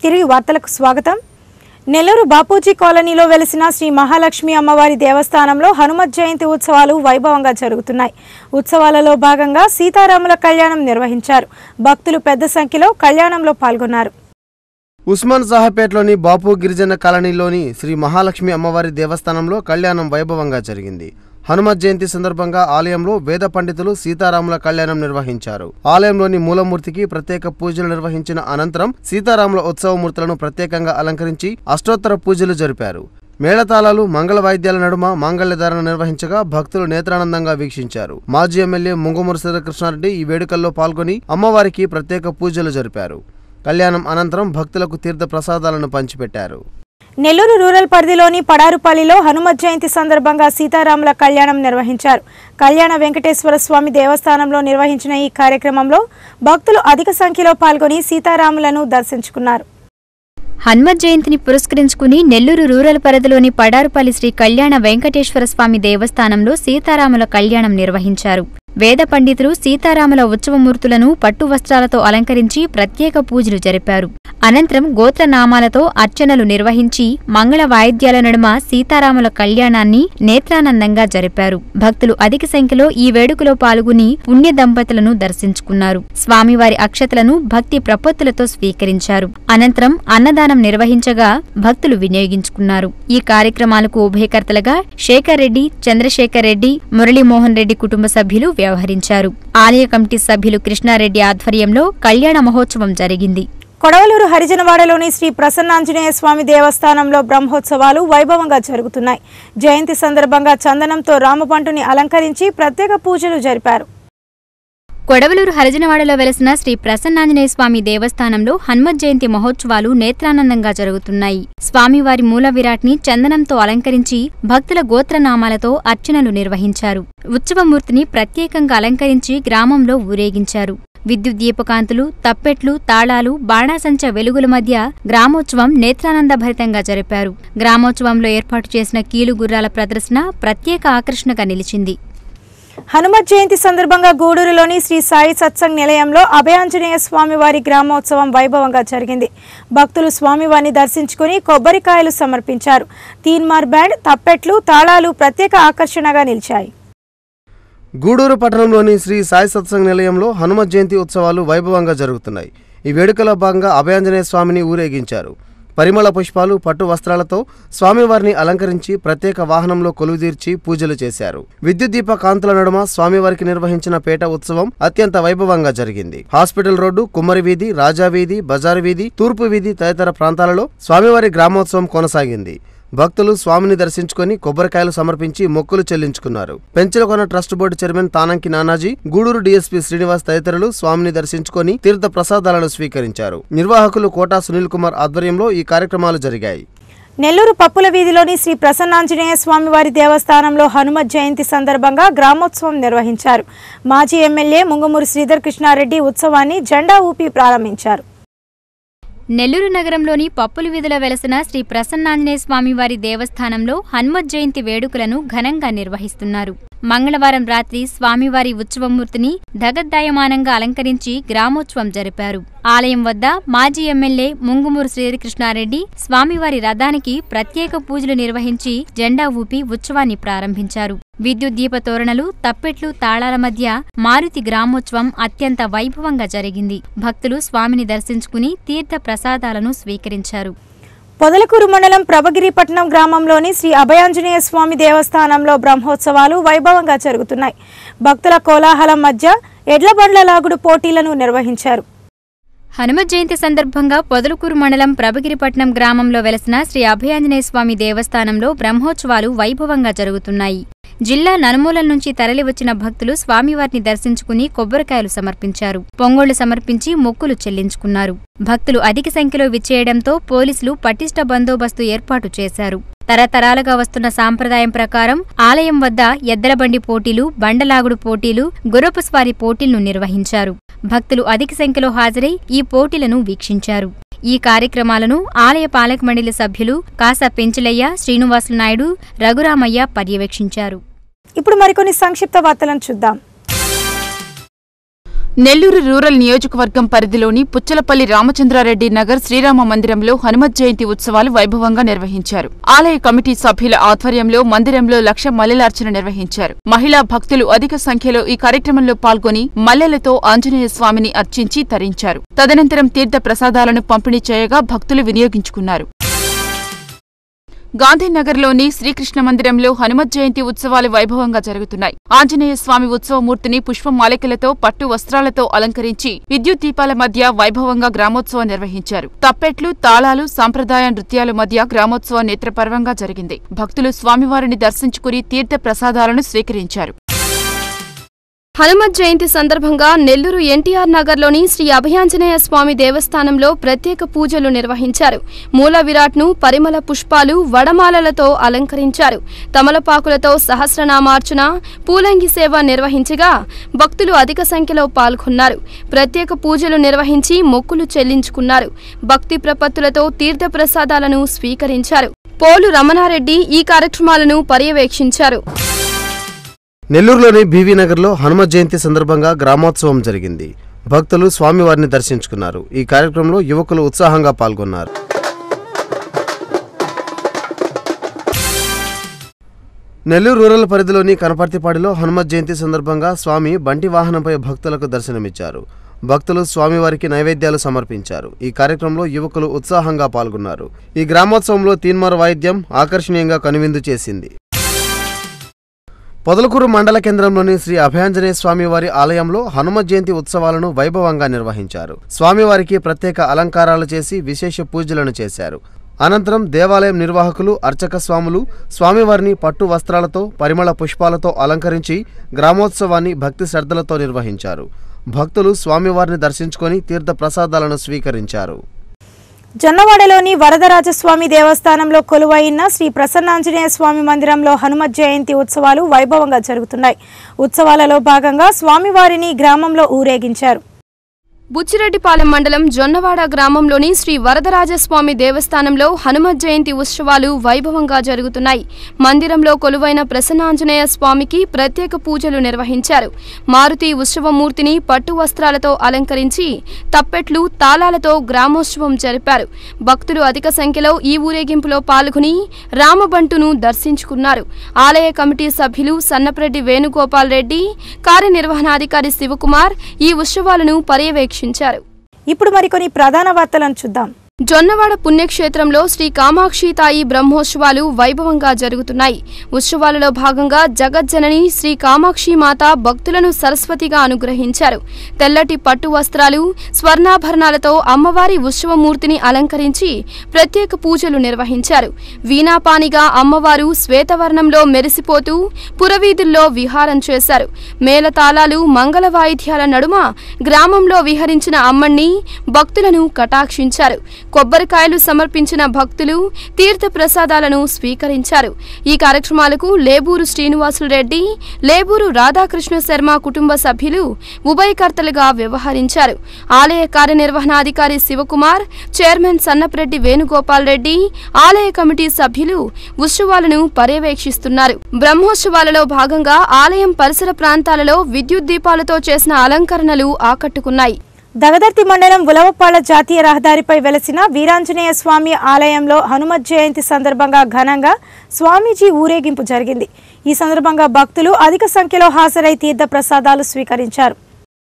తిరిగి వార్తలకు స్వాగతం నెల్లూరు బాపూజీ కాలనీలో వెలిసిన శ్రీ మహాలక్ష్మి అమ్మవారి దేవస్థానంలో హనుమత్ జయంతి ఉత్సవాలు వైభవంగా జరుగుతున్నాయి ఉత్సవాలలో భాగంగా సీతారాముల కళ్యాణం నిర్వహించారు భక్తులు పెద్ద సంఖ్యలో కళ్యాణంలో పాల్గొన్నారు ఉస్మాన్ సాహపేటలోని బాపు గిరిజన కాలనీలోని శ్రీ మహాలక్ష్మి అమ్మవారి దేవస్థానంలో కళ్యాణం వైభవంగా జరిగింది హనుమత్ జయంతి సందర్భంగా ఆలయంలో వేద పండితులు సీతారాముల కళ్యాణం నిర్వహించారు ఆలయంలోని మూలమూర్తికి ప్రత్యేక పూజలు నిర్వహించిన అనంతరం సీతారాముల ఉత్సవమూర్తులను ప్రత్యేకంగా అలంకరించి అష్టోత్తర పూజలు జరిపారు మేళతాళాలు మంగళ వాయిద్యాల నడుమ మాంగళ్యధారణ నిర్వహించగా భక్తులు నేత్రానందంగా వీక్షించారు మాజీ ఎమ్మెల్యే ముంగమూరు శ్రీకృష్ణారెడ్డి ఈ వేడుకల్లో పాల్గొని అమ్మవారికి ప్రత్యేక పూజలు జరిపారు కళ్యాణం అనంతరం భక్తులకు తీర్థ ప్రసాదాలను పంచిపెట్టారు నెల్లూరు రూరల్ పరిధిలోని పడారుపల్లిలో హనుమత్ జయంతి సందర్భంగా సీతారాముల కళ్యాణం నిర్వహించారు కళ్యాణ వెంకటేశ్వర స్వామి దేవస్థానంలో నిర్వహించిన ఈ కార్యక్రమంలో భక్తులు అధిక సంఖ్యలో పాల్గొని సీతారాములను దర్శించుకున్నారు హనుమత్ జయంతిని పురస్కరించుకుని నెల్లూరు రూరల్ పరిధిలోని పడారుపల్లి శ్రీ కళ్యాణ వెంకటేశ్వర స్వామి దేవస్థానంలో సీతారాముల కళ్యాణం నిర్వహించారు వేద పండితులు సీతారాముల ఉత్సవమూర్తులను పట్టు వస్త్రాలతో అలంకరించి ప్రత్యేక పూజలు జరిపారు అనంతరం గోత్రనామాలతో అర్చనలు నిర్వహించి మంగళ వాయిద్యాల నడుమ సీతారాముల కళ్యాణాన్ని నేత్రానందంగా జరిపారు భక్తులు అధిక సంఖ్యలో ఈ వేడుకలో పాల్గొని పుణ్య దంపతులను దర్శించుకున్నారు స్వామివారి అక్షతలను భక్తి ప్రపత్తులతో స్వీకరించారు అనంతరం అన్నదానం నిర్వహించగా భక్తులు వినియోగించుకున్నారు ఈ కార్యక్రమాలకు ఉభయకర్తలుగా శేఖర్ రెడ్డి చంద్రశేఖర్ రెడ్డి మురళీమోహన్ రెడ్డి కుటుంబ సభ్యులు వ్యవహరించారు ఆలయ కమిటీ సభ్యులు కృష్ణారెడ్డి ఆధ్వర్యంలో కళ్యాణ మహోత్సవం జరిగింది కొడవలూరు హరిజనవాడలోని శ్రీ ప్రసన్నాంజనేయ స్వామి దేవస్థానంలో బ్రహ్మోత్సవాలు వైభవంగా జరుగుతున్నాయి జయంతి సందర్భంగా చందనంతో రామపంటుని అలంకరించి ప్రత్యేక పూజలు జరిపారు కొడవలూరు హరిజనవాడలో వెలసిన శ్రీ ప్రసన్నాంజనేయ స్వామి దేవస్థానంలో హనుమత్ జయంతి మహోత్సవాలు నేత్రానందంగా జరుగుతున్నాయి స్వామివారి మూల విరాట్ని చందనంతో అలంకరించి భక్తుల గోత్రనామాలతో అర్చనలు నిర్వహించారు ఉత్సవమూర్తిని ప్రత్యేకంగా అలంకరించి గ్రామంలో ఊరేగించారు విద్యుత్ దీపకాంతులు తప్పెట్లు తాళాలు బాణాసంచ వెలుగుల మధ్య గ్రామోత్సవం నేత్రానందభరితంగా జరిపారు గ్రామోత్సవంలో ఏర్పాటు చేసిన కీలు గుర్రాల ప్రదర్శన ప్రత్యేక ఆకర్షణగా నిలిచింది హనుమత్ జయంతి సందర్భంగా గూడూరులోని శ్రీ సాయి సత్సంగ్ నిలయంలో అభయాంజనేయ స్వామివారి గ్రామోత్సవం వైభవంగా జరిగింది భక్తులు స్వామివారిని దర్శించుకుని కొబ్బరికాయలు సమర్పించారు తీన్మార్ బ్యాండ్ తప్పెట్లు తాళాలు ప్రత్యేక ఆకర్షణగా నిలిచాయి గూడూరు పట్టణంలోని శ్రీ సాయి సత్సంగ్ నిలయంలో హనుమత్ జయంతి ఉత్సవాలు వైభవంగా జరుగుతున్నాయి ఈ వేడుకలో భాగంగా అభయాంజనేయ స్వామిని ఊరేగించారు పరిమళ పుష్పాలు పట్టు వస్త్రాలతో స్వామివారిని అలంకరించి ప్రత్యేక వాహనంలో కొలువుదీర్చి పూజలు చేశారు విద్యుత్ దీప కాంతుల నడుమ స్వామివారికి నిర్వహించిన పేట ఉత్సవం అత్యంత వైభవంగా జరిగింది హాస్పిటల్ రోడ్డు కుమ్మరి వీధి రాజా వీధి బజారు వీధి తూర్పు వీధి తదితర ప్రాంతాలలో స్వామివారి గ్రామోత్సవం కొనసాగింది భక్తులు స్వామిని దర్శించుకొని కొబ్బరికాయలు సమర్పించి మొక్కులు చెల్లించుకున్నారు Penchalakona trust board chairman Tanamki Nanaji Gudur DSP Srinivas తదితరులు స్వామిని దర్శించుకొని తీర్థ ప్రసాదాలను స్వీకరించారు నిర్వాహకులు కోటా సునీల్ కుమార్ ఆధ్వర్యంలో ఈ కార్యక్రమాలు జరిగాయి నెల్లూరు పప్పుల వీధిలోని శ్రీ ప్రసన్నాంజనేయ స్వామివారి దేవస్థానంలో హనుమత్ జయంతి సందర్భంగా గ్రామోత్సవం నిర్వహించారు మాజీ ఎమ్మెల్యే ముంగమూరు శ్రీధర్ కృష్ణారెడ్డి ఉత్సవాన్ని జెండా ఊపి ప్రారంభించారు నెల్లూరు నగరంలోని పప్పుల వీధిలో వెలసిన శ్రీ ప్రసన్నాంజనేయ స్వామివారి దేవస్థానంలో హనుమత్ జయంతి వేడుకలను ఘనంగా నిర్వహిస్తున్నారు మంగళవారం రాత్రి స్వామివారి ఉత్సవమూర్తిని ధగద్దాయమానంగా అలంకరించి గ్రామోత్సవం జరిపారు ఆలయం వద్ద మాజీ ఎమ్మెల్యే ముంగుమూరు శ్రీకృష్ణారెడ్డి స్వామివారి రథానికి ప్రత్యేక పూజలు నిర్వహించి జెండా ఊపి ఉత్సవాన్ని ప్రారంభించారు విద్యుత్ దీప తోరణలు తప్పెట్లు తాళాల మధ్య మారుతి గ్రామోత్సవం అత్యంత వైభవంగా జరిగింది భక్తులు స్వామిని దర్శించుకుని తీర్థ ప్రసాదాలను స్వీకరించారు పొదలకూరు మండలం ప్రభగిరిపట్నం గ్రామంలోని శ్రీ అభయాంజనేయ స్వామి దేవస్థానంలో బ్రహ్మోత్సవాలు వైభవంగా జరుగుతున్నాయి భక్తుల కోలాహలం మధ్య ఎడ్ల బండ్ల లాగుడు పోటీలను నిర్వహించారు హనుమత్ జయంతి సందర్భంగా పొదలకూరు మండలం ప్రభగిరిపట్నం గ్రామంలో వెలసిన శ్రీ అభయాంజనేయ స్వామి దేవస్థానంలో బ్రహ్మోత్సవాలు వైభవంగా జరుగుతున్నాయి జిల్లా నలుమూలల నుంచి తరలివచ్చిన భక్తులు స్వామివారిని దర్శించుకుని కొబ్బరికాయలు సమర్పించారు పొంగోళ్లు సమర్పించి మొక్కులు చెల్లించుకున్నారు భక్తులు అధిక సంఖ్యలో విచ్చేయడంతో పోలీసులు పటిష్ట బందోబస్తు ఏర్పాటు చేశారు తరతరాలుగా వస్తున్న సాంప్రదాయం ప్రకారం ఆలయం వద్ద ఎద్దలబండి పోటీలు బండలాగుడు పోటీలు గుర్రపు స్వారీ పోటీలను నిర్వహించారు భక్తులు అధిక సంఖ్యలో హాజరై ఈ పోటీలను వీక్షించారు ఈ కార్యక్రమాలను ఆలయ పాలక మండలి సభ్యులు కాసా పెంచలయ్య శ్రీనివాసులు నాయుడు రఘురామయ్య పర్యవేక్షించారు ఇప్పుడు మరికొన్ని సంక్షిప్త వార్తలను చూద్దాం నెల్లూరు రూరల్ నియోజకవర్గం పరిధిలోని పుచ్చలపల్లి రామచంద్రారెడ్డి నగర్ శ్రీరామ మందిరంలో హనుమత్ జయంతి ఉత్సవాలు వైభవంగా నిర్వహించారు ఆలయ కమిటీ సభ్యుల ఆధ్వర్యంలో మందిరంలో లక్ష మల్లెలార్చన నిర్వహించారు మహిళా భక్తులు అధిక సంఖ్యలో ఈ కార్యక్రమంలో పాల్గొని మల్లెలతో ఆంజనేయ స్వామిని అర్చించి తరించారు తదనంతరం తీర్థ ప్రసాదాలను పంపిణీ చేయగా భక్తులు వినియోగించుకున్నారు గాంధీనగర్లోని శ్రీకృష్ణ మందిరంలో హనుమత్ జయంతి ఉత్సవాలు వైభవంగా జరుగుతున్నాయి ఆంజనేయ స్వామి ఉత్సవమూర్తిని పుష్పమాలికలతో పట్టు వస్త్రాలతో అలంకరించి విద్యుత్ దీపాల మధ్య వైభవంగా గ్రామోత్సవం నిర్వహించారు తప్పెట్లు తాళాలు సాంప్రదాయ నృత్యాల మధ్య గ్రామోత్సవం నేత్రపర్వంగా జరిగింది భక్తులు స్వామివారిని దర్శించుకుని తీర్థ ప్రసాదాలను స్వీకరించారు హనుమత్ జయంతి సందర్భంగా నెల్లూరు ఎన్టీఆర్ నగర్లోని శ్రీ అభయాంజనేయ స్వామి దేవస్థానంలో ప్రత్యేక పూజలు నిర్వహించారు మూల విరాట్ను పరిమళ పుష్పాలు వడమాలలతో అలంకరించారు తమలపాకులతో సహస్రనామార్చన పూలంగి సేవ నిర్వహించగా భక్తులు అధిక సంఖ్యలో పాల్గొన్నారు ప్రత్యేక పూజలు నిర్వహించి మొక్కులు చెల్లించుకున్నారు భక్తి ప్రపత్తులతో తీర్థ ప్రసాదాలను స్వీకరించారు పోలు రమణారెడ్డి ఈ కార్యక్రమాలను పర్యవేక్షించారు నెల్లూరులోని బీవీ నగర్లో హనుమత్ జయంతి సందర్భంగా గ్రామోత్సవం జరిగింది భక్తులు స్వామివారిని దర్శించుకున్నారు ఈ కార్యక్రమంలో యువకులు ఉత్సాహంగా పాల్గొన్నారు నెల్లూరు రూరల్ పరిధిలోని కనపర్తిపాడిలో హనుమత్ జయంతి సందర్భంగా స్వామి బంటి వాహనంపై భక్తులకు దర్శనమిచ్చారు భక్తులు స్వామివారికి నైవేద్యాలు సమర్పించారు ఈ కార్యక్రమంలో యువకులు ఉత్సాహంగా పాల్గొన్నారు ఈ గ్రామోత్సవంలో తీన్మార్ వాయిద్యం ఆకర్షణీయంగా కనువిందు చేసింది పొదలకూరు మండల కేంద్రంలోని శ్రీ అభయాంజనేయ స్వామివారి ఆలయంలో హనుమ జయంతి ఉత్సవాలను వైభవంగా నిర్వహించారు స్వామివారికి ప్రత్యేక అలంకారాలు చేసి విశేష పూజలను చేశారు అనంతరం దేవాలయం నిర్వాహకులు అర్చక స్వాములు స్వామివారిని పట్టు వస్త్రాలతో పరిమళ పుష్పాలతో అలంకరించి గ్రామోత్సవాన్ని భక్తి శ్రద్ధలతో నిర్వహించారు భక్తులు స్వామివారిని దర్శించుకొని తీర్థ ప్రసాదాలను స్వీకరించారు జొన్నవాడలోని వరదరాజస్వామి దేవస్థానంలో కొలువైన శ్రీ ప్రసన్నాంజనేయ స్వామి మందిరంలో హనుమత్ జయంతి ఉత్సవాలు వైభవంగా జరుగుతున్నాయి ఉత్సవాలలో భాగంగా స్వామివారిని గ్రామంలో ఊరేగించారు బుచ్చిరెడ్డిపాలెం మండలం జొన్నవాడ గ్రామంలోని శ్రీ వరదరాజస్వామి దేవస్థానంలో హనుమత్ జయంతి ఉత్సవాలు వైభవంగా జరుగుతున్నాయి మందిరంలో కొలువైన ప్రసన్నాంజనేయ స్వామికి ప్రత్యేక పూజలు నిర్వహించారు మారుతి ఉత్సవమూర్తిని పట్టు వస్త్రాలతో అలంకరించి తప్పెట్లు తాళాలతో గ్రామోత్సవం జరిపారు భక్తులు అధిక సంఖ్యలో ఈ ఊరేగింపులో పాల్గొని రామబంటును దర్శించుకున్నారు ఆలయ కమిటీ సభ్యులు సన్నపరెడ్డి వేణుగోపాల్ రెడ్డి కార్యనిర్వహణాధికారి శివకుమార్ ఈ ఉత్సవాలను పర్యవేక్షించారు ఇప్పుడు మరికొన్ని ప్రధాన వార్తలను చూద్దాం జొన్నవాడ పుణ్యక్షేత్రంలో శ్రీ కామాక్షి తాయి బ్రహ్మోత్సవాలు వైభవంగా జరుగుతున్నాయి ఉత్సవాలలో భాగంగా జగజ్జనని శ్రీ కామాక్షి మాత భక్తులను సరస్వతిగా అనుగ్రహించారు తెల్లటి పట్టు వస్త్రాలు స్వర్ణాభరణాలతో అమ్మవారి ఉత్సవమూర్తిని అలంకరించి ప్రత్యేక పూజలు నిర్వహించారు వీణాపానిగా అమ్మవారు శ్వేతవర్ణంలో మెరిసిపోతూ పురవీధుల్లో విహారం చేశారు మేళతాళాలు మంగళ వాయిద్యాల నడుమ గ్రామంలో విహరించిన అమ్మణ్ణి భక్తులను కటాక్షించారు కొబ్బరికాయలు సమర్పించిన భక్తులు తీర్థ ప్రసాదాలను స్వీకరించారు ఈ కార్యక్రమాలకు లేబూరు శ్రీనివాసులు రెడ్డి లేబూరు రాధాకృష్ణ శర్మ కుటుంబ సభ్యులు ఉభయకర్తలుగా వ్యవహరించారు ఆలయ కార్యనిర్వహణాధికారి శివకుమార్ చైర్మన్ సన్నపరెడ్డి వేణుగోపాల్ రెడ్డి ఆలయ కమిటీ సభ్యులు ఉత్సవాలను పర్యవేక్షిస్తున్నారు బ్రహ్మోత్సవాలలో భాగంగా ఆలయం పరిసర ప్రాంతాలలో విద్యుత్ దీపాలతో చేసిన అలంకరణలు ఆకట్టుకున్నాయి దగదర్తి మండలం ఉలవపాళ్ల జాతీయ రహదారిపై వెలసిన వీరాంజనేయ స్వామి ఆలయంలో హనుమత్ జయంతి సందర్భంగా ఘనంగా స్వామీజీ ఊరేగింపు జరిగింది ఈ సందర్భంగా భక్తులు అధిక సంఖ్యలో హాజరై తీర్థ ప్రసాదాలు స్వీకరించారు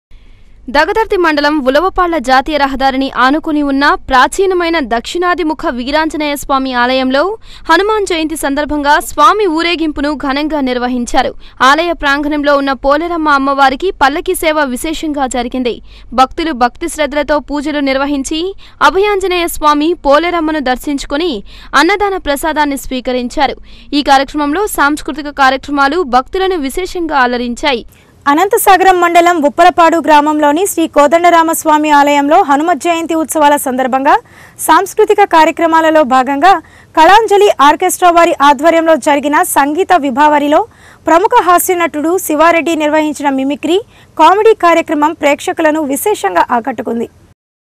దగదర్తి మండలం ఉలవపాళ్ల జాతీయ రహదారిని ఆనుకుని ఉన్న ప్రాచీనమైన దక్షిణాదిముఖ వీరాంజనేయ స్వామి ఆలయంలో హనుమాన్ జయంతి సందర్భంగా స్వామి ఊరేగింపును ఘనంగా నిర్వహించారు ఆలయ ప్రాంగణంలో ఉన్న పోలేరమ్మ అమ్మవారికి పల్లకి సేవ విశేషంగా జరిగింది భక్తులు భక్తి శ్రద్ధలతో పూజలు నిర్వహించి అభయాంజనేయ స్వామి పోలేరమ్మను దర్శించుకుని అన్నదాన ప్రసాదాన్ని స్వీకరించారు ఈ కార్యక్రమంలో సాంస్కృతిక కార్యక్రమాలు భక్తులను విశేషంగా అలరించాయి అనంతసాగరం మండలం ఉప్పలపాడు గ్రామంలోని శ్రీ కోదండరామస్వామి ఆలయంలో హనుమత్ జయంతి ఉత్సవాల సందర్భంగా సాంస్కృతిక కార్యక్రమాలలో భాగంగా కళాంజలి ఆర్కెస్ట్రా వారి ఆధ్వర్యంలో జరిగిన సంగీత విభావరిలో ప్రముఖ హాస్య నటుడు శివారెడ్డి నిర్వహించిన మిమిక్రీ కామెడీ కార్యక్రమం ప్రేక్షకులను విశేషంగా ఆకట్టుకుంది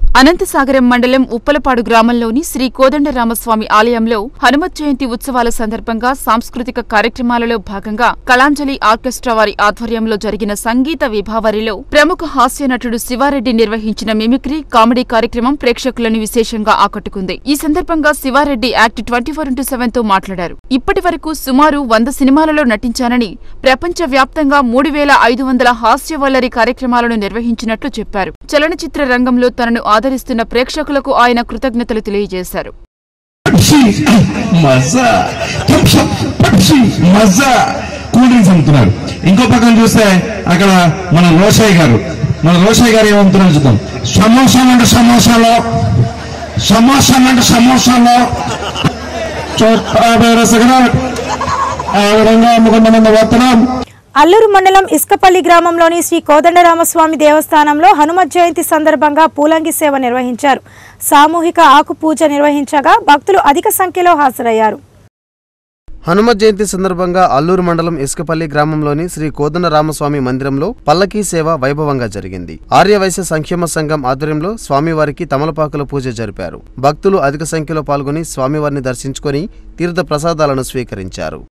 అనంతసాగరం మండలం ఉప్పలపాడు గ్రామంలోని శ్రీ కోదండరామస్వామి ఆలయంలో హనుమత్ జయంతి ఉత్సవాల సందర్భంగా సాంస్కృతిక కార్యక్రమాలలో భాగంగా కళాంజలి ఆర్కెస్ట్రా వారి ఆధ్వర్యంలో జరిగిన సంగీత విభావరిలో ప్రముఖ హాస్య నటుడు శివారెడ్డి నిర్వహించిన మిమిక్రీ కామెడీ కార్యక్రమం ప్రేక్షకులను విశేషంగా ఆకట్టుకుంది ఈ సందర్భంగా Sivareddy act twenty four into seven తో మాట్లాడారు ఇప్పటి వరకు సుమారు వంద సినిమాలలో నటించానని ప్రపంచ వ్యాప్తంగా మూడు వేల ఐదు వందల హాస్యవల్లరి కార్యక్రమాలను నిర్వహించినట్లు చెప్పారు చలనచిత్ర రంగంలో తనను ఆదరిస్తున్న ప్రేక్షకులకు ఆయన కృతజ్ఞతలు తెలియజేశారు Pepsi Maaza Pepsi Pepsi Maaza cool drinks అమ్ముతున్నారు ఇంకో పక్కన చూస్తే అక్కడ మన రోషయ్య గారు మన రోషయ్య గారు ఏమమ్ముతున్నారు చూద్దాం సమోసాలు అంటే సమోసాలో సమోసాలు అంటే సమోసాలో చోట యాభై రసగన ఆ విధంగా అమ్ముకుంటున్న వస్తున్నాం అల్లూరు మండలం ఇస్కపల్లి గ్రామంలోని శ్రీ కోదండరామస్వామి దేవస్థానంలో హనుమత్ జయంతి సందర్భంగా పూలంగి సేవ నిర్వహించారు సామూహిక ఆకు పూజ నిర్వహించగా భక్తులు అధిక సంఖ్యలో హాజరయ్యారు హనుమత్ జయంతి సందర్భంగా అల్లూరు మండలం ఇసుకపల్లి గ్రామంలోని శ్రీ కోదండ రామస్వామి మందిరంలో పల్లకీ సేవ వైభవంగా జరిగింది ఆర్యవైశ్య సంక్షేమ సంఘం ఆధ్వర్యంలో స్వామివారికి తమలపాకుల పూజ జరిపారు భక్తులు అధిక సంఖ్యలో పాల్గొని స్వామివారిని దర్శించుకొని తీర్థ ప్రసాదాలను స్వీకరించారు